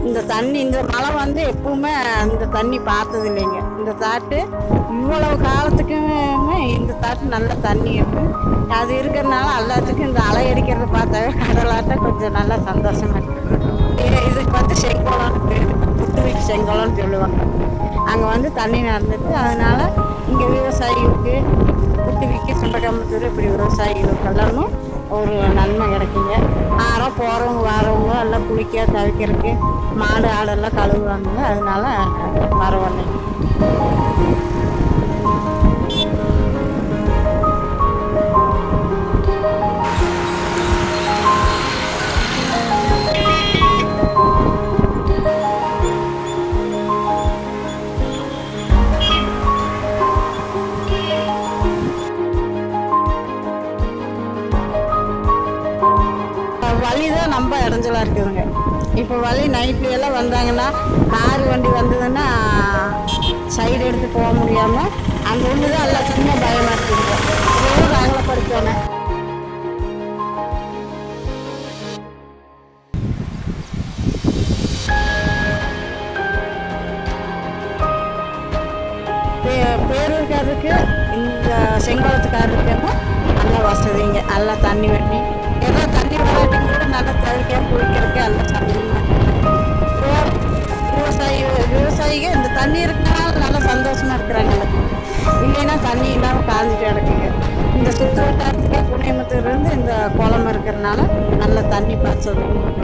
இந்த தண்ணி இந்த மழை வந்து எப்பவுமே இந்த தண்ணி பார்த்தது இல்லைங்க இந்த தாட்டு இவ்வளவு காலத்துக்குமே இந்த தாட்டு நல்ல தண்ணி இருக்கு அது இருக்கிறனால எல்லாத்துக்கும் இந்த அலை அடிக்கிறத பார்த்தாவே கடலாட்ட கொஞ்சம் நல்லா சந்தோஷமா இருக்கு இது- இதுக்கு வந்து செங்கோலம் புத்துவீட்டு செங்கோலம்னு சொல்லுவாங்க அங்கே வந்து தண்ணி நடந்துட்டு அதனால இங்கே விவசாயிகளுக்கு புத்துவிக்கு சுண்டகம்பத்தூர் இப்படி விவசாயிகளுக்கு எல்லாமும் ஒரு நன்மை கிடைக்குங்க ஆரம் போகிறவங்க வரவங்க எல்லாம் குளிக்க தவிக்கிறதுக்கு மாடு ஆடெல்லாம் கழுவுவாங்க அதனால பரவாயில்லைங்க வழி தான் ரொம்ப இடைஞ்சலாக இருக்குதுங்க இப்போ வழி நைட்ல எல்லாம் வந்தாங்கன்னா கார் வண்டி வந்ததுன்னா சைடு எடுத்து போக முடியாமல் அங்கே ஒன்று தான் எல்லாம் சின்ன பயமாக இருக்குதுங்க ரோடு அகலப்படுத்தணும் பே- பேரூர்காரருக்கு இந்த செங்கோலத்துக்காரருக்கு நல்ல வசதிங்க நல்லா தண்ணி வெட்டி ஏதோ தண்ணி விளையாட்டு கூட நல்லா தவிர்க்க குளிக்கிறதுக்கு எல்லாம் சந்தோஷமா விவசாயி விவசாயிங்க இந்த தண்ணி இருக்கனால நல்லா சந்தோஷமா இருக்கிறாங்க இல்லைன்னா தண்ணி இல்லாமல் காஞ்சிட்டு கிடக்குங்க இந்த சுற்று வட்டாரத்துக்கே புண்ணியமத்தூர்லேருந்து இந்த குளம் இருக்கிறனால நல்ல தண்ணி பாய்ச்சல்